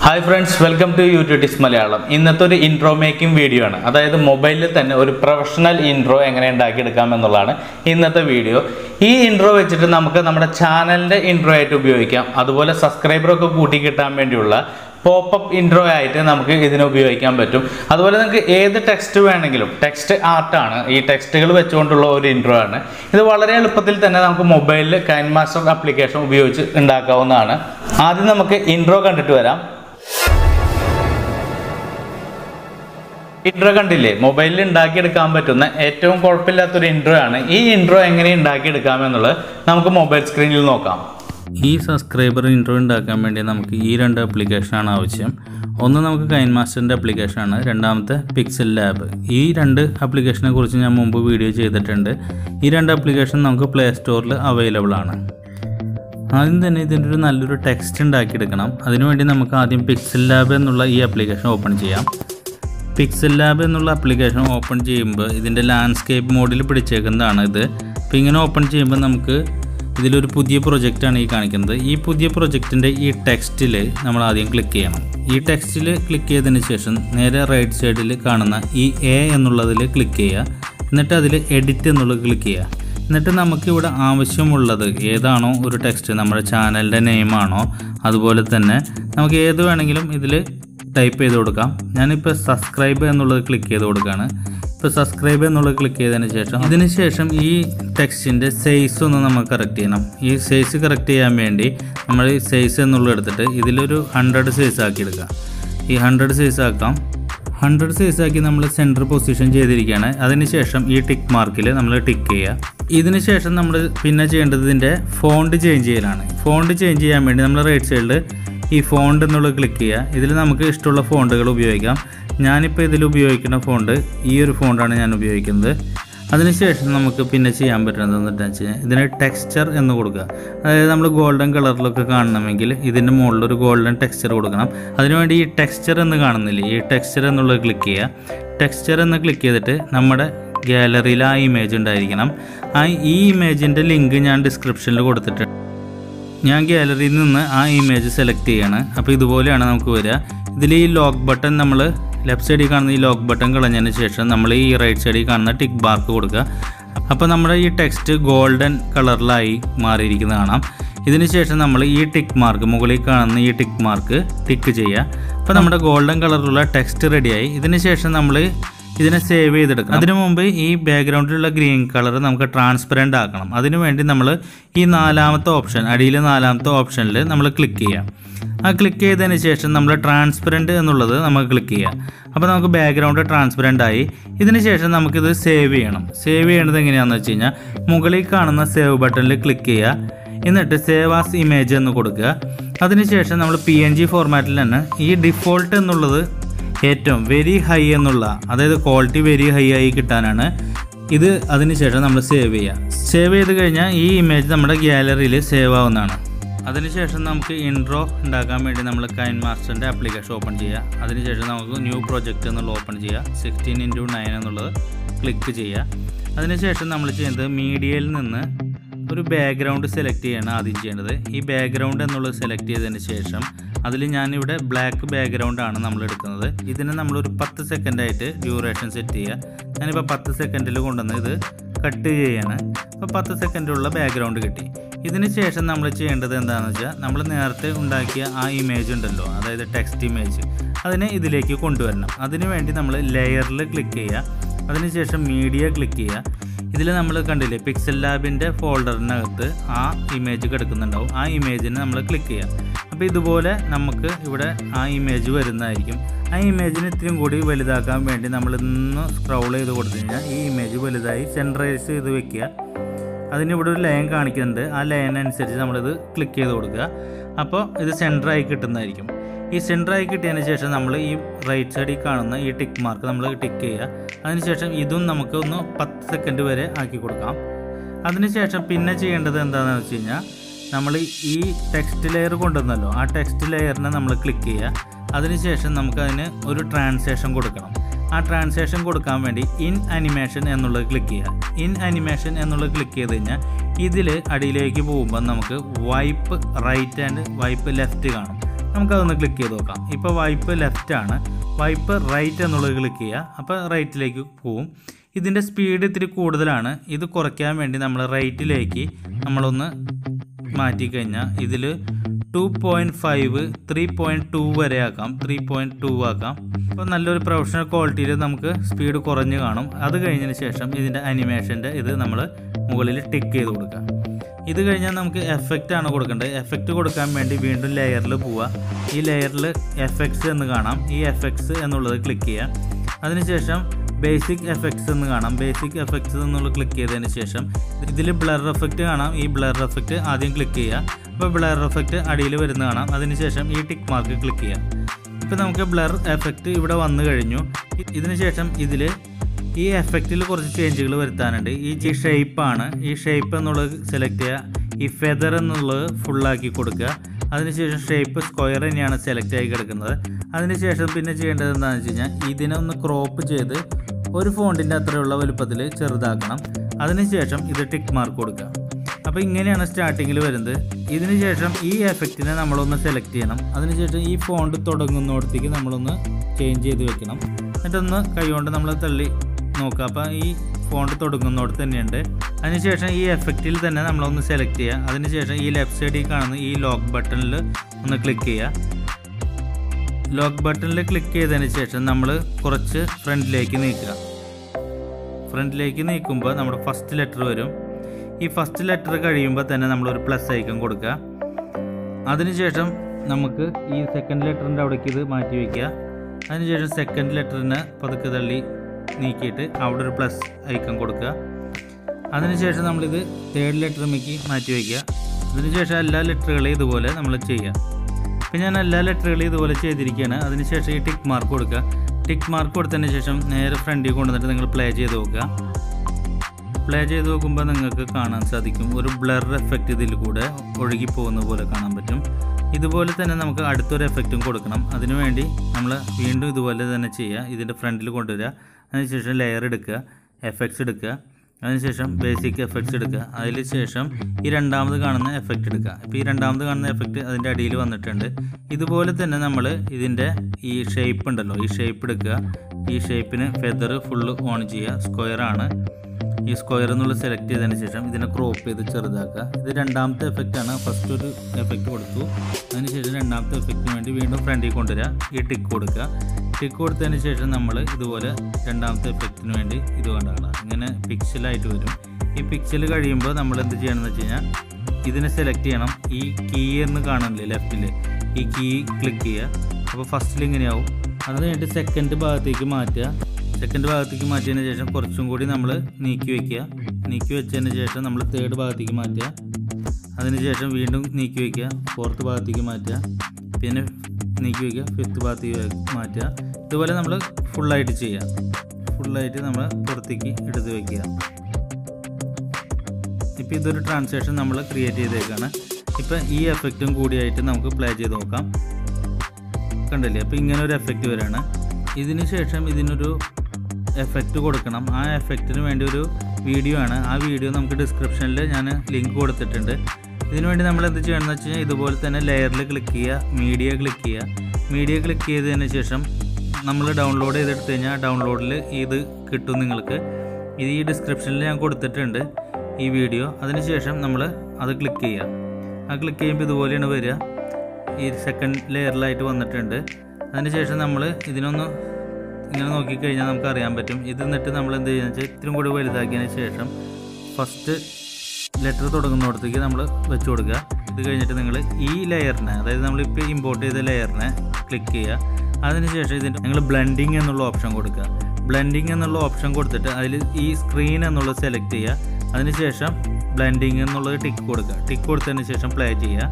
hi friends welcome to യൂട്യൂട്ടിസ് മലയാളം ഇന്നത്തെ ഒരു ഇൻട്രോ മേക്കിംഗ് വീഡിയോ ആണ് അതായത് മൊബൈലിൽ തന്നെ ഒരു പ്രൊഫഷണൽ ഇൻട്രോ എങ്ങനെ ഉണ്ടാക്കിയെടുക്കാം എന്നുള്ളതാണ് ഇന്നത്തെ വീഡിയോ ഈ ഇൻട്രോ വെച്ചിട്ട് നമുക്ക് നമ്മുടെ ചാനലിൻ്റെ ഇൻട്രോ ആയിട്ട് ഉപയോഗിക്കാം അതുപോലെ സബ്സ്ക്രൈബറൊക്കെ കൂട്ടി കിട്ടാൻ വേണ്ടിയുള്ള പോപ്പപ്പ് ഇൻട്രോ ആയിട്ട് നമുക്ക് ഇതിനെ ഉപയോഗിക്കാൻ പറ്റും അതുപോലെ നിങ്ങൾക്ക് ഏത് ടെക്സ്റ്റ് വേണമെങ്കിലും ടെക്സ്റ്റ് ആർട്ടാണ് ഈ ടെക്സ്റ്റുകൾ വെച്ചുകൊണ്ടുള്ള ഒരു ഇൻട്രോ ആണ് ഇത് വളരെ എളുപ്പത്തിൽ തന്നെ നമുക്ക് മൊബൈലിൽ കൈൻ മാസ്റ്റർ ആപ്ലിക്കേഷൻ ഉപയോഗിച്ച് ഉണ്ടാക്കാവുന്നതാണ് ആദ്യം നമുക്ക് ഇൻട്രോ കണ്ടിട്ട് വരാം ഇൻട്രോ കണ്ടില്ലേ മൊബൈലിൽ ഉണ്ടാക്കിയെടുക്കാൻ പറ്റുന്ന ഏറ്റവും കുഴപ്പമില്ലാത്തൊരു ഇൻട്രോ ആണ് ഈ ഇൻട്രോ എങ്ങനെ ഉണ്ടാക്കിയെടുക്കാമെന്നുള്ളത് നമുക്ക് മൊബൈൽ സ്ക്രീനിൽ നോക്കാം ഈ സബ്സ്ക്രൈബർ ഇൻട്രോ ഉണ്ടാക്കാൻ വേണ്ടി നമുക്ക് ഈ രണ്ട് ആപ്ലിക്കേഷനാണ് ആവശ്യം ഒന്ന് നമുക്ക് കൈൻ മാസ്റ്ററിൻ്റെ ആപ്ലിക്കേഷനാണ് രണ്ടാമത്തെ പിക്സൽ ലാബ് ഈ രണ്ട് ആപ്ലിക്കേഷനെ കുറിച്ച് ഞാൻ മുമ്പ് വീഡിയോ ചെയ്തിട്ടുണ്ട് ഈ രണ്ട് ആപ്ലിക്കേഷൻ നമുക്ക് പ്ലേ സ്റ്റോറിൽ അവൈലബിൾ ആണ് ആദ്യം തന്നെ ഇതിൻ്റെ ഒരു നല്ലൊരു ടെക്സ്റ്റ് ഉണ്ടാക്കിയെടുക്കണം അതിനുവേണ്ടി നമുക്ക് ആദ്യം പിക്സൽ ലാബ് എന്നുള്ള ഈ ആപ്ലിക്കേഷൻ ഓപ്പൺ ചെയ്യാം പിക്സൽ ലാബ് എന്നുള്ള ആപ്ലിക്കേഷൻ ഓപ്പൺ ചെയ്യുമ്പോൾ ഇതിൻ്റെ ലാൻഡ്സ്കേപ്പ് മോഡിൽ പിടിച്ചേക്കുന്നതാണ് ഇത് അപ്പോൾ ഇങ്ങനെ ഓപ്പൺ ചെയ്യുമ്പോൾ നമുക്ക് ഇതിലൊരു പുതിയ പ്രൊജക്റ്റാണ് ഈ കാണിക്കുന്നത് ഈ പുതിയ പ്രൊജക്റ്റിൻ്റെ ഈ ടെക്സ്റ്റിൽ നമ്മൾ ആദ്യം ക്ലിക്ക് ചെയ്യണം ഈ ടെക്സ്റ്റിൽ ക്ലിക്ക് ചെയ്തതിന് ശേഷം നേരെ റൈറ്റ് സൈഡിൽ കാണുന്ന ഈ എ എന്നുള്ളതിൽ ക്ലിക്ക് ചെയ്യുക എന്നിട്ട് അതിൽ എഡിറ്റ് എന്നുള്ളത് ക്ലിക്ക് ചെയ്യുക എന്നിട്ട് നമുക്കിവിടെ ആവശ്യമുള്ളത് ഏതാണോ ഒരു ടെക്സ്റ്റ് നമ്മുടെ ചാനലിൻ്റെ നെയിമാണോ അതുപോലെ തന്നെ നമുക്ക് ഏത് വേണമെങ്കിലും ഇതിൽ ടൈപ്പ് ചെയ്ത് കൊടുക്കാം ഞാനിപ്പോൾ സബ്സ്ക്രൈബ് എന്നുള്ളത് ക്ലിക്ക് ചെയ്ത് കൊടുക്കുകയാണ് ഇപ്പോൾ സബ്സ്ക്രൈബ് എന്നുള്ളത് ക്ലിക്ക് ചെയ്തതിന് ശേഷം ഇതിന് ശേഷം ഈ ടെക്സ്റ്റിൻ്റെ സൈസ് ഒന്ന് നമുക്ക് കറക്റ്റ് ചെയ്യണം ഈ സൈസ് കറക്റ്റ് ചെയ്യാൻ വേണ്ടി നമ്മൾ ഈ സൈസ് എന്നുള്ളത് എടുത്തിട്ട് ഇതിലൊരു ഹൺഡ്രഡ് സൈസ് ആക്കി എടുക്കുക ഈ ഹൺഡ്രഡ് സൈസ് ആക്കാം ഹൺഡ്രഡ് സൈസ് ആക്കി നമ്മൾ സെൻറ്റർ പൊസിഷൻ ചെയ്തിരിക്കുകയാണ് അതിനുശേഷം ഈ ടിക്ക് മാർക്കിൽ നമ്മൾ ടിക്ക് ചെയ്യുക ഇതിന് ശേഷം നമ്മൾ പിന്നെ ചെയ്യേണ്ടത് ഇതിൻ്റെ ഫോണ്ട് ചേഞ്ച് ചെയ്യലാണ് ഫോണ്ട് ചേഞ്ച് ചെയ്യാൻ വേണ്ടി നമ്മൾ റൈറ്റ് സൈഡിൽ ഈ ഫോണ്ട് എന്നുള്ളത് ക്ലിക്ക് ചെയ്യുക ഇതിൽ നമുക്ക് ഇഷ്ടമുള്ള ഫോണ്ടുകൾ ഉപയോഗിക്കാം ഞാനിപ്പോൾ ഇതിൽ ഉപയോഗിക്കുന്ന ഫോണ്ട് ഈ ഒരു ഫോണ്ടാണ് ഞാൻ ഉപയോഗിക്കുന്നത് അതിനുശേഷം നമുക്ക് പിന്നെ ചെയ്യാൻ പറ്റുന്നത് എന്താണെന്ന് വെച്ച് കഴിഞ്ഞാൽ ഇതിന് ടെക്സ്ചർ എന്ന് കൊടുക്കുക അതായത് നമ്മൾ ഗോൾഡൻ കളറിലൊക്കെ കാണണമെങ്കിൽ ഇതിൻ്റെ മുകളിൽ ഒരു ഗോൾഡൻ ടെക്സ്ചർ കൊടുക്കണം അതിനുവേണ്ടി ഈ ടെക്സ്ചർ എന്ന് കാണുന്നില്ലേ ഈ ടെക്സ്ചർ എന്നുള്ളത് ക്ലിക്ക് ചെയ്യുക ടെക്സ്ചർ എന്ന് ക്ലിക്ക് ചെയ്തിട്ട് നമ്മുടെ ഗാലറിയിൽ ആ ഇമേജ് ഉണ്ടായിരിക്കണം ആ ഈ ഇമേജിൻ്റെ ലിങ്ക് ഞാൻ ഡിസ്ക്രിപ്ഷനിൽ കൊടുത്തിട്ടുണ്ട് ഞാൻ ഗാലറിയിൽ നിന്ന് ആ ഇമേജ് സെലക്ട് ചെയ്യാണ് അപ്പോൾ ഇതുപോലെയാണ് നമുക്ക് വരിക ഇതിൽ ഈ ലോക്ക് ബട്ടൺ നമ്മൾ ലെഫ്റ്റ് സൈഡിൽ കാണുന്ന ഈ ലോക്ക് ബട്ടൺ കളഞ്ഞതിന് ശേഷം നമ്മൾ ഈ റൈറ്റ് സൈഡിൽ കാണുന്ന ടിക്ക് മാർക്ക് കൊടുക്കുക അപ്പോൾ നമ്മുടെ ഈ ടെക്സ്റ്റ് ഗോൾഡൻ കളറിലായി മാറിയിരിക്കുന്നത് കാണാം ഇതിന് ശേഷം നമ്മൾ ഈ ടിക്ക് മാർക്ക് മുകളിൽ കാണുന്ന ഈ ടിക്ക് മാർക്ക് ടിക്ക് ചെയ്യുക അപ്പോൾ നമ്മുടെ ഗോൾഡൻ കളറിലുള്ള ടെക്സ്റ്റ് റെഡിയായി ഇതിന് ശേഷം നമ്മൾ ഇതിനെ സേവ് ചെയ്തെടുക്കണം അതിനു മുമ്പ് ഈ ബാക്ക്ഗ്രൗണ്ടിലുള്ള ഗ്രീൻ കളർ നമുക്ക് ട്രാൻസ്പെറൻ്റ് ആക്കണം അതിനു വേണ്ടി നമ്മൾ ഈ നാലാമത്തെ ഓപ്ഷൻ അടിയിലെ നാലാമത്തെ ഓപ്ഷനിൽ നമ്മൾ ക്ലിക്ക് ചെയ്യാം ആ ക്ലിക്ക് ചെയ്തതിന് ശേഷം നമ്മൾ ട്രാൻസ്പെറൻറ്റ് എന്നുള്ളത് നമുക്ക് ക്ലിക്ക് ചെയ്യാം അപ്പോൾ നമുക്ക് ബാക്ക്ഗ്രൗണ്ട് ട്രാൻസ്പെറൻ്റ് ആയി ഇതിന് ശേഷം നമുക്കിത് സേവ് ചെയ്യണം സേവ് ചെയ്യേണ്ടത് എങ്ങനെയാണെന്ന് വെച്ച് കഴിഞ്ഞാൽ മുകളിൽ കാണുന്ന സേവ് ബട്ടണിൽ ക്ലിക്ക് ചെയ്യുക എന്നിട്ട് സേവ് ആസ് ഇമേജ് എന്ന് കൊടുക്കുക അതിനുശേഷം നമ്മൾ പി എൻ ജി ഫോർമാറ്റിൽ തന്നെ ഈ ഡിഫോൾട്ട് എന്നുള്ളത് ഏറ്റവും വെരി ഹൈ എന്നുള്ള അതായത് ക്വാളിറ്റി വെരി ഹൈ ആയി കിട്ടാനാണ് ഇത് അതിനുശേഷം നമ്മൾ സേവ് ചെയ്യുക സേവ് ചെയ്ത് കഴിഞ്ഞാൽ ഈ ഇമേജ് നമ്മുടെ ഗ്യാലറിയിൽ സേവ് ആവുന്നതാണ് അതിനുശേഷം നമുക്ക് ഇൻട്രോ ഉണ്ടാക്കാൻ വേണ്ടി നമ്മൾ കൈൻ മാസ്റ്ററിൻ്റെ ആപ്ലിക്കേഷൻ ഓപ്പൺ ചെയ്യുക അതിനുശേഷം നമുക്ക് ന്യൂ പ്രൊജക്റ്റ് എന്നുള്ള ഓപ്പൺ ചെയ്യുക സിക്സ്റ്റീൻ ഇൻറ്റു നയൻ എന്നുള്ളത് ക്ലിക്ക് ചെയ്യുക അതിനുശേഷം നമ്മൾ ചെയ്യുന്നത് മീഡിയയിൽ നിന്ന് ഒരു ബാക്ക്ഗ്രൗണ്ട് സെലക്ട് ചെയ്യണം ആദ്യം ചെയ്യേണ്ടത് ഈ ബാക്ക്ഗ്രൗണ്ട് എന്നുള്ളത് സെലക്ട് ചെയ്തതിന് ശേഷം അതിൽ ഞാനിവിടെ ബ്ലാക്ക് ബാക്ക്ഗ്രൗണ്ട് ആണ് നമ്മൾ എടുക്കുന്നത് ഇതിന് നമ്മളൊരു പത്ത് സെക്കൻഡായിട്ട് ഡ്യൂറേഷൻ സെറ്റ് ചെയ്യുക ഞാനിപ്പോൾ പത്ത് സെക്കൻഡിൽ കൊണ്ടുവന്ന് ഇത് കട്ട് ചെയ്യാണ് അപ്പോൾ പത്ത് സെക്കൻഡുള്ള ബാക്ക്ഗ്രൗണ്ട് കിട്ടി ഇതിന് ശേഷം നമ്മൾ ചെയ്യേണ്ടത് എന്താണെന്ന് വെച്ചാൽ നമ്മൾ നേരത്തെ ഉണ്ടാക്കിയ ആ ഇമേജ് ഉണ്ടല്ലോ അതായത് ടെക്സ്റ്റ് ഇമേജ് അതിനെ ഇതിലേക്ക് കൊണ്ടുവരണം അതിന് വേണ്ടി നമ്മൾ ലെയറിൽ ക്ലിക്ക് ചെയ്യുക അതിനുശേഷം മീഡിയ ക്ലിക്ക് ചെയ്യുക ഇതിൽ നമ്മൾ കണ്ടില്ലേ പിക്സൽ ലാബിൻ്റെ ഫോൾഡറിനകത്ത് ആ ഇമേജ് കിടക്കുന്നുണ്ടാവും ആ ഇമേജിനെ നമ്മൾ ക്ലിക്ക് ചെയ്യുക അപ്പോൾ ഇതുപോലെ നമുക്ക് ഇവിടെ ആ ഇമേജ് വരുന്നതായിരിക്കും ആ ഇമേജിന് ഇത്രയും കൂടി വലുതാക്കാൻ വേണ്ടി നമ്മൾ ഇന്ന് സ്ക്രോൾ ചെയ്ത് കൊടുത്തു കഴിഞ്ഞാൽ ഈ ഇമേജ് വലുതായി സെൻട്രൈസ് ചെയ്ത് വെക്കുക അതിന് ഇവിടെ ഒരു ലൈൻ കാണിക്കുന്നുണ്ട് ആ ലൈൻ അനുസരിച്ച് നമ്മളിത് ക്ലിക്ക് ചെയ്ത് കൊടുക്കുക അപ്പോൾ ഇത് സെൻറ്ററായി കിട്ടുന്നതായിരിക്കും ഈ സെൻറ്ററായി കിട്ടിയതിന് ശേഷം നമ്മൾ ഈ റൈറ്റ് സൈഡിൽ കാണുന്ന ഈ ടിക്ക് മാർക്ക് നമ്മൾ ടിക്ക് ചെയ്യുക അതിനുശേഷം ഇതും നമുക്ക് ഒന്ന് പത്ത് സെക്കൻഡ് വരെ ആക്കി കൊടുക്കാം അതിനുശേഷം പിന്നെ ചെയ്യേണ്ടത് എന്താണെന്ന് വെച്ച് കഴിഞ്ഞാൽ നമ്മൾ ഈ ടെക്സ്റ്റ് ലെയർ കൊണ്ടുവന്നല്ലോ ആ ടെക്സ്റ്റ് ലെയറിനെ നമ്മൾ ക്ലിക്ക് ചെയ്യുക അതിനുശേഷം നമുക്കതിന് ഒരു ട്രാൻസാക്ഷൻ കൊടുക്കണം ആ ട്രാൻസാക്ഷൻ കൊടുക്കാൻ വേണ്ടി ഇൻ അനിമേഷൻ എന്നുള്ളത് ക്ലിക്ക് ചെയ്യുക ഇൻ അനിമേഷൻ എന്നുള്ളത് ക്ലിക്ക് ചെയ്ത് കഴിഞ്ഞാൽ ഇതിൽ അടിയിലേക്ക് പോകുമ്പോൾ നമുക്ക് wipe right and wipe left കാണും നമുക്കതൊന്ന് ക്ലിക്ക് ചെയ്ത് നോക്കാം ഇപ്പോൾ വൈപ്പ് ലെഫ്റ്റ് ആണ് വൈപ്പ് റൈറ്റ് എന്നുള്ളത് ക്ലിക്ക് ചെയ്യുക അപ്പോൾ റൈറ്റിലേക്ക് പോവും ഇതിൻ്റെ സ്പീഡ് ഇത്തിരി കൂടുതലാണ് ഇത് കുറയ്ക്കാൻ വേണ്ടി നമ്മൾ റൈറ്റിലേക്ക് നമ്മളൊന്ന് മാറ്റിക്കഴിഞ്ഞാൽ ഇതിൽ two point five three point two വരെ ആക്കാം ത്രീ പോയിൻറ്റ് ടു ആക്കാം അപ്പോൾ നല്ലൊരു പ്രൊഫഷണൽ ക്വാളിറ്റിയിൽ നമുക്ക് സ്പീഡ് കുറഞ്ഞ് കാണും അത് കഴിഞ്ഞതിന് ശേഷം ഇതിൻ്റെ അനിമേഷൻ്റെ ഇത് നമ്മൾ മുകളിൽ ടിക്ക് ചെയ്ത് കൊടുക്കുക ഇത് കഴിഞ്ഞാൽ നമുക്ക് എഫക്റ്റ് ആണ് കൊടുക്കേണ്ടത് എഫക്റ്റ് കൊടുക്കാൻ വേണ്ടി വീണ്ടും ലെയറിൽ പോവുക ഈ ലെയറിൽ എഫക്ട്സ് എന്ന് കാണാം ഈ എഫക്ട്സ് എന്നുള്ളത് ക്ലിക്ക് ചെയ്യുക അതിനുശേഷം ബേസിക് എഫക്ട്സ് എന്ന് കാണാം ബേസിക് എഫക്ട്സ് എന്നുള്ളത് ക്ലിക്ക് ചെയ്തതിന് ശേഷം ഇതിൽ ബ്ലർ എഫക്റ്റ് കാണാം ഈ ബ്ലർ എഫക്റ്റ് ആദ്യം ക്ലിക്ക് ചെയ്യുക അപ്പോൾ ബ്ലർ എഫക്റ്റ് അടിയിൽ വരുന്ന കാണാം അതിനുശേഷം ഈ ടിക്ക് മാർക്ക് ക്ലിക്ക് ചെയ്യുക ഇപ്പോൾ നമുക്ക് ബ്ലർ എഫക്റ്റ് ഇവിടെ വന്നു കഴിഞ്ഞു ഇ- ഇതിനുശേഷം ഇതിൽ ഈ എഫക്റ്റിൽ കുറച്ച് ചേഞ്ചുകൾ വരുത്താനുണ്ട് ഈ ജി ഷേപ്പാണ് ഈ ഷേപ്പ് എന്നുള്ളത് സെലക്ട് ചെയ്യുക ഈ ഫെദർ എന്നുള്ളത് ഫുള്ളാക്കി കൊടുക്കുക അതിനുശേഷം ഷേപ്പ് സ്ക്വയർ തന്നെയാണ് സെലക്ട് ആയി കിടക്കുന്നത് അതിനുശേഷം പിന്നെ ചെയ്യേണ്ടത് എന്താണെന്ന് വെച്ച് കഴിഞ്ഞാൽ ഇതിനെ ഒന്ന് ക്രോപ്പ് ചെയ്ത് ഒരു ഫോണ്ടിൻ്റെ അത്രയുള്ള വലുപ്പത്തിൽ ചെറുതാക്കണം അതിനുശേഷം ഇത് ടിക്ക് മാർക്ക് കൊടുക്കുക അപ്പോൾ ഇങ്ങനെയാണ് സ്റ്റാർട്ടിങ്ങിൽ വരുന്നത് ഇതിന് ശേഷം ഈ എഫക്റ്റിനെ നമ്മളൊന്ന് സെലക്ട് ചെയ്യണം അതിനുശേഷം ഈ ഫോണ്ട് തുടങ്ങുന്നിടത്തേക്ക് നമ്മളൊന്ന് ചേഞ്ച് ചെയ്ത് വെക്കണം എന്നിട്ടൊന്ന് കൈകൊണ്ട് നമ്മൾ തള്ളി നോക്കുക അപ്പോൾ ഈ ഫോണ്ട് തുടങ്ങുന്നിടത്ത് തന്നെയുണ്ട് അതിനുശേഷം ഈ എഫക്റ്റിൽ തന്നെ നമ്മളൊന്ന് സെലക്ട് ചെയ്യുക അതിനുശേഷം ഈ ലെഫ്റ്റ് സൈഡിൽ കാണുന്ന ഈ ലോക്ക് ബട്ടണിൽ ഒന്ന് ക്ലിക്ക് ചെയ്യുക ലോക്ക് ബട്ടണിൽ ക്ലിക്ക് ചെയ്തതിന് ശേഷം നമ്മൾ കുറച്ച് ഫ്രണ്ടിലേക്ക് നീക്കുക ഫ്രണ്ടിലേക്ക് നീക്കുമ്പോൾ നമ്മുടെ ഫസ്റ്റ് ലെറ്റർ വരും ഈ ഫസ്റ്റ് ലെറ്റർ കഴിയുമ്പോൾ തന്നെ നമ്മളൊരു പ്ലസ് ഐക്കൺ കൊടുക്കുക അതിനുശേഷം നമുക്ക് ഈ സെക്കൻഡ് ലെറ്ററിൻ്റെ അവിടേക്ക് ഇത് മാറ്റി വയ്ക്കുക അതിനുശേഷം സെക്കൻഡ് ലെറ്ററിനെ പതുക്കെ തള്ളി നീക്കിയിട്ട് അവിടെ ഒരു പ്ലസ് ഐക്കൺ കൊടുക്കുക അതിനുശേഷം നമ്മളിത് തേർഡ് ലെറ്ററിലേക്ക് മാറ്റി വയ്ക്കുക അതിനുശേഷം എല്ലാ ലെറ്ററുകളെയും ഇതുപോലെ നമ്മൾ ചെയ്യുക ഇപ്പം ഞാൻ എല്ലാ ലെറ്ററുകളും ഇതുപോലെ ചെയ്തിരിക്കുകയാണ് അതിനുശേഷം ഈ ടിക്ക് മാർക്ക് കൊടുക്കുക ടിക്ക് മാർക്ക് കൊടുത്തതിന് ശേഷം നേരെ ഫ്രണ്ടിൽ കൊണ്ടുവന്നിട്ട് നിങ്ങൾ പ്ലേ ചെയ്ത് നോക്കുക പ്ലേ ചെയ്ത് നോക്കുമ്പോൾ നിങ്ങൾക്ക് കാണാൻ സാധിക്കും ഒരു ബ്ലർ എഫക്റ്റ് ഇതിൽ കൂടെ ഒഴുകി പോകുന്ന പോലെ കാണാൻ പറ്റും ഇതുപോലെ തന്നെ നമുക്ക് അടുത്തൊരു എഫക്റ്റും കൊടുക്കണം അതിനുവേണ്ടി നമ്മൾ വീണ്ടും ഇതുപോലെ തന്നെ ചെയ്യുക ഇതിൻ്റെ ഫ്രണ്ടിൽ കൊണ്ടുവരിക അതിനുശേഷം ലെയർ എടുക്കുക എഫക്ട്സ് എടുക്കുക അതിനുശേഷം ബേസിക് എഫക്ട്സ് എടുക്കുക അതിന് ശേഷം ഈ രണ്ടാമത് കാണുന്ന എഫക്റ്റ് എടുക്കുക ഇപ്പോൾ ഈ രണ്ടാമത് കാണുന്ന എഫക്റ്റ് അതിൻ്റെ അടിയിൽ വന്നിട്ടുണ്ട് ഇതുപോലെ തന്നെ നമ്മൾ ഇതിൻ്റെ ഈ ഷേപ്പ് ഉണ്ടല്ലോ ഈ ഷേപ്പ് എടുക്കുക ഈ ഷേപ്പിന് ഫെദർ ഫുള്ള് ഓൺ ചെയ്യുക സ്ക്വയർ ആണ് ഈ സ്ക്വയർ എന്നുള്ളത് സെലക്ട് ചെയ്തതിന് ശേഷം ഇതിനെ ക്രോപ്പ് ചെയ്ത് ചെറുതാക്കുക ഇത് രണ്ടാമത്തെ എഫക്റ്റ് ആണ് ഫസ്റ്റ് ഒരു എഫക്റ്റ് കൊടുത്തു അതിനുശേഷം രണ്ടാമത്തെ എഫക്റ്റിന് വേണ്ടി വീണ്ടും ഫ്രണ്ടിൽ കൊണ്ടുവരിക ഈ ടിക്ക് കൊടുക്കുക ടിക്ക് കൊടുത്തതിന് ശേഷം നമ്മൾ ഇതുപോലെ രണ്ടാമത്തെ എഫക്റ്റിന് വേണ്ടി ഇത് കൊണ്ടാണ് ഇങ്ങനെ പിക്സലായിട്ട് വരും ഈ പിക്സൽ കഴിയുമ്പോൾ നമ്മൾ എന്ത് ചെയ്യണമെന്ന് വെച്ച് കഴിഞ്ഞാൽ ഇതിനെ സെലക്ട് ചെയ്യണം ഈ കീ എന്ന് കാണുന്നില്ലേ ലെഫ്റ്റിൽ ഈ കീ ക്ലിക്ക് ചെയ്യുക അപ്പോൾ ഫസ്റ്റിൽ ഇങ്ങനെയാവും അത് കഴിഞ്ഞിട്ട് സെക്കൻഡ് ഭാഗത്തേക്ക് മാറ്റുക സെക്കൻഡ് ഭാഗത്തേക്ക് മാറ്റിയതിന് ശേഷം കുറച്ചും കൂടി നമ്മൾ നീക്കി വെക്കുക നീക്കി വെച്ചതിന് ശേഷം നമ്മൾ തേർഡ് ഭാഗത്തേക്ക് മാറ്റുക അതിനുശേഷം വീണ്ടും നീക്കി വെക്കുക ഫോർത്ത് ഭാഗത്തേക്ക് മാറ്റുക പിന്നെ നീക്കി വെക്കുക ഫിഫ്ത്ത് ഭാഗത്തേക്ക് മാറ്റുക ഇതുപോലെ നമ്മൾ ഫുള്ളായിട്ട് ചെയ്യുക ഫുള്ളായിട്ട് നമ്മൾ പുറത്തേക്ക് എടുത്ത് വെക്കുക ഇപ്പോൾ ഇതൊരു ട്രാൻസാക്ഷൻ നമ്മൾ ക്രിയേറ്റ് ചെയ്തേക്കാണ് ഇപ്പം ഈ എഫക്റ്റും കൂടിയായിട്ട് നമുക്ക് പ്ലേ ചെയ്ത് നോക്കാം കണ്ടില്ലേ അപ്പോൾ ഇങ്ങനെ ഒരു എഫക്റ്റ് വരികയാണ് ഇതിന് ശേഷം ഇതിനൊരു എഫക്റ്റ് കൊടുക്കണം ആ എഫക്റ്റിന് വേണ്ടി ഒരു വീഡിയോ ആണ് ആ വീഡിയോ നമുക്ക് ഡിസ്ക്രിപ്ഷനിൽ ഞാൻ ലിങ്ക് കൊടുത്തിട്ടുണ്ട് ഇതിനു വേണ്ടി നമ്മൾ എന്ത് ചെയ്യണമെന്ന് വെച്ച് കഴിഞ്ഞാൽ ഇതുപോലെ തന്നെ ലെയറിൽ ക്ലിക്ക് ചെയ്യുക മീഡിയ ക്ലിക്ക് ചെയ്യുക മീഡിയ ക്ലിക്ക് ചെയ്തതിന് ശേഷം നമ്മൾ ഡൗൺലോഡ് ചെയ്തെടുത്ത് കഴിഞ്ഞാൽ ഡൗൺലോഡിൽ ഇത് കിട്ടും നിങ്ങൾക്ക് ഇത് ഈ ഡിസ്ക്രിപ്ഷനിൽ ഞാൻ കൊടുത്തിട്ടുണ്ട് ഈ വീഡിയോ അതിനുശേഷം നമ്മൾ അത് ക്ലിക്ക് ചെയ്യുക ആ ക്ലിക്ക് ചെയ്യുമ്പോൾ ഇതുപോലെയാണ് വരിക ഈ സെക്കൻഡ് ലെയറിലായിട്ട് വന്നിട്ടുണ്ട് അതിനുശേഷം നമ്മൾ ഇതിനൊന്ന് ഇങ്ങനെ നോക്കിക്കഴിഞ്ഞാൽ നമുക്ക് അറിയാൻ പറ്റും ഇത് എന്നിട്ട് നമ്മൾ എന്ത് ചെയ്യുക വെച്ചാൽ ഇത്തിരി കൂടി വലുതാക്കിയതിന് ശേഷം ഫസ്റ്റ് ലെറ്റർ തുടങ്ങുന്നിടത്തേക്ക് നമ്മൾ വെച്ച് കൊടുക്കുക ഇത് കഴിഞ്ഞിട്ട് നിങ്ങൾ ഈ ലെയറിനെ അതായത് നമ്മളിപ്പോൾ ഇമ്പോർട്ട് ചെയ്ത ലെയറിനെ ക്ലിക്ക് ചെയ്യുക അതിനുശേഷം ഇതിൻ്റെ നിങ്ങൾ ബ്ലെൻഡിങ് എന്നുള്ള ഓപ്ഷൻ കൊടുക്കുക ബ്ലെൻഡിങ് എന്നുള്ള ഓപ്ഷൻ കൊടുത്തിട്ട് അതിൽ ഈ സ്ക്രീൻ എന്നുള്ളത് സെലക്ട് ചെയ്യുക അതിനുശേഷം ബ്ലെൻഡിങ് എന്നുള്ളത് ടിക്ക് കൊടുക്കുക ടിക്ക് കൊടുത്തതിന് ശേഷം പ്ലേ ചെയ്യുക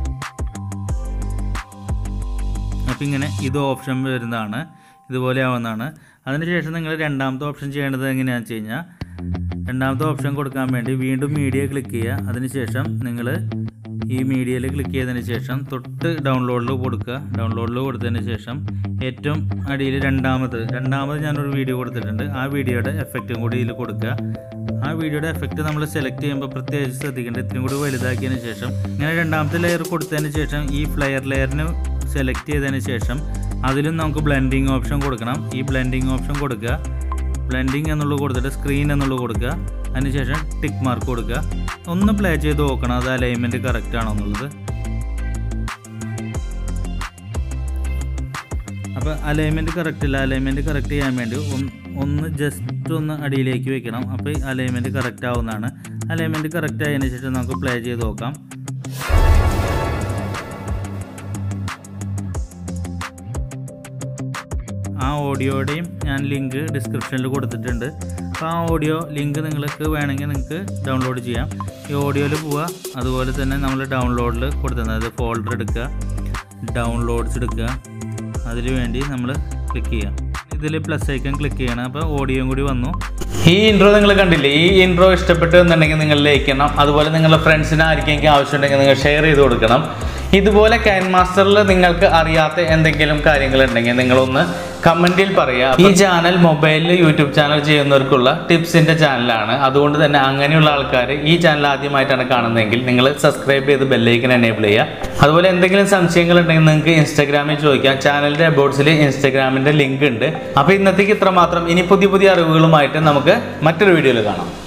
അപ്പോൾ ഇങ്ങനെ ഇത് ഓപ്ഷൻ വരുന്നതാണ് ഇതുപോലെ ആവുന്നതാണ് അതിനുശേഷം നിങ്ങൾ രണ്ടാമത്തെ ഓപ്ഷൻ ചെയ്യേണ്ടത് എങ്ങനെയാണെന്ന് വെച്ച് കഴിഞ്ഞാൽ രണ്ടാമത്തെ ഓപ്ഷൻ കൊടുക്കാൻ വേണ്ടി വീണ്ടും മീഡിയ ക്ലിക്ക് ചെയ്യുക അതിനുശേഷം നിങ്ങൾ ഈ മീഡിയയിൽ ക്ലിക്ക് ചെയ്തതിന് ശേഷം തൊട്ട് ഡൗൺലോഡിൽ കൊടുക്കുക ഡൗൺലോഡിൽ കൊടുത്തതിന് ശേഷം ഏറ്റവും അടിയിൽ രണ്ടാമത് രണ്ടാമത് ഞാനൊരു വീഡിയോ കൊടുത്തിട്ടുണ്ട് ആ വീഡിയോയുടെ എഫക്റ്റും കൂടി ഇതിൽ കൊടുക്കുക ആ വീഡിയോയുടെ എഫക്റ്റ് നമ്മൾ സെലക്ട് ചെയ്യുമ്പോൾ പ്രത്യേകിച്ച് ശ്രദ്ധിക്കേണ്ടത് ഇത്തിരി കൂടി വലുതാക്കിയതിന് ശേഷം ഇങ്ങനെ രണ്ടാമത്തെ ലെയർ കൊടുത്തതിന് ശേഷം ഈ ഫ്ലെയർ ലെയറിന് സെലക്ട് ചെയ്തതിന് ശേഷം അതിലും നമുക്ക് ബ്ലെൻഡിങ് ഓപ്ഷൻ കൊടുക്കണം ഈ ബ്ലെൻഡിങ് ഓപ്ഷൻ കൊടുക്കുക ബ്ലെൻഡിങ് എന്നുള്ളത് കൊടുത്തിട്ട് സ്ക്രീൻ എന്നുള്ളത് കൊടുക്കുക അതിനുശേഷം ടിക്ക് മാർക്ക് കൊടുക്കുക ഒന്ന് പ്ലേ ചെയ്ത് നോക്കണം അത് അലൈൻമെൻറ്റ് കറക്റ്റ് ആണോ എന്നുള്ളത് അപ്പോൾ അലൈൻമെൻറ്റ് കറക്റ്റ് ഇല്ല അലൈൻമെൻറ്റ് കറക്റ്റ് ചെയ്യാൻ വേണ്ടി ഒന്ന് ഒന്ന് ജസ്റ്റ് ഒന്ന് അടിയിലേക്ക് വെക്കണം അപ്പോൾ അലൈൻമെൻറ്റ് കറക്റ്റ് ആവുന്നതാണ് അലൈൻമെൻറ്റ് കറക്റ്റ് ആയതിനു ശേഷം നമുക്ക് പ്ലേ ചെയ്ത് നോക്കാം ആ ഓഡിയോയുടെയും ഞാൻ ലിങ്ക് ഡിസ്ക്രിപ്ഷനിൽ കൊടുത്തിട്ടുണ്ട് അപ്പോൾ ആ ഓഡിയോ ലിങ്ക് നിങ്ങൾക്ക് വേണമെങ്കിൽ നിങ്ങൾക്ക് ഡൗൺലോഡ് ചെയ്യാം ഈ ഓഡിയോയിൽ പോവുക അതുപോലെ തന്നെ നമ്മൾ ഡൗൺലോഡിൽ കൊടുത്തത് ഫോൾഡർ എടുക്കുക ഡൗൺലോഡ്സ് എടുക്കുക അതിന് വേണ്ടി നമ്മൾ ക്ലിക്ക് ചെയ്യുക ഇതിൽ പ്ലസ് ഐക്കൺ ക്ലിക്ക് ചെയ്യണം അപ്പോൾ ഓഡിയോയും കൂടി വന്നു ഈ ഇൻട്രോ നിങ്ങൾ കണ്ടില്ലേ ഈ ഇൻട്രോ ഇഷ്ടപ്പെട്ടു എന്നുണ്ടെങ്കിൽ നിങ്ങൾ ലൈക്ക് ചെയ്യണം അതുപോലെ നിങ്ങളുടെ ഫ്രണ്ട്സിന് ആർക്കെങ്കിലും ആവശ്യമുണ്ടെങ്കിൽ നിങ്ങൾ ഷെയർ ചെയ്ത് കൊടുക്കണം ഇതുപോലെ കൈൻ മാസ്റ്ററിൽ നിങ്ങൾക്ക് അറിയാത്ത എന്തെങ്കിലും കാര്യങ്ങൾ ഉണ്ടെങ്കിൽ നിങ്ങളൊന്ന് കമൻറ്റിൽ പറയുക ഈ ചാനൽ മൊബൈലിൽ യൂട്യൂബ് ചാനൽ ചെയ്യുന്നവർക്കുള്ള ടിപ്സിൻ്റെ ചാനലാണ് അതുകൊണ്ട് തന്നെ അങ്ങനെയുള്ള ആൾക്കാർ ഈ ചാനൽ ആദ്യമായിട്ടാണ് കാണുന്നതെങ്കിൽ നിങ്ങൾ സബ്സ്ക്രൈബ് ചെയ്ത് ബെല്ലൈക്കൻ എനേബിൾ ചെയ്യുക അതുപോലെ എന്തെങ്കിലും സംശയങ്ങൾ ഉണ്ടെങ്കിൽ നിങ്ങൾക്ക് ഇൻസ്റ്റാഗ്രാമിൽ ചോദിക്കാം ചാനലിൻ്റെ അബൌട്ട്സിൽ ഇൻസ്റ്റാഗ്രാമിൻ്റെ ലിങ്ക് ഉണ്ട് അപ്പോൾ ഇന്നത്തേക്ക് ഇത്ര മാത്രം ഇനി പുതിയ പുതിയ അറിവുകളുമായിട്ട് നമുക്ക് മറ്റൊരു വീഡിയോയിൽ കാണാം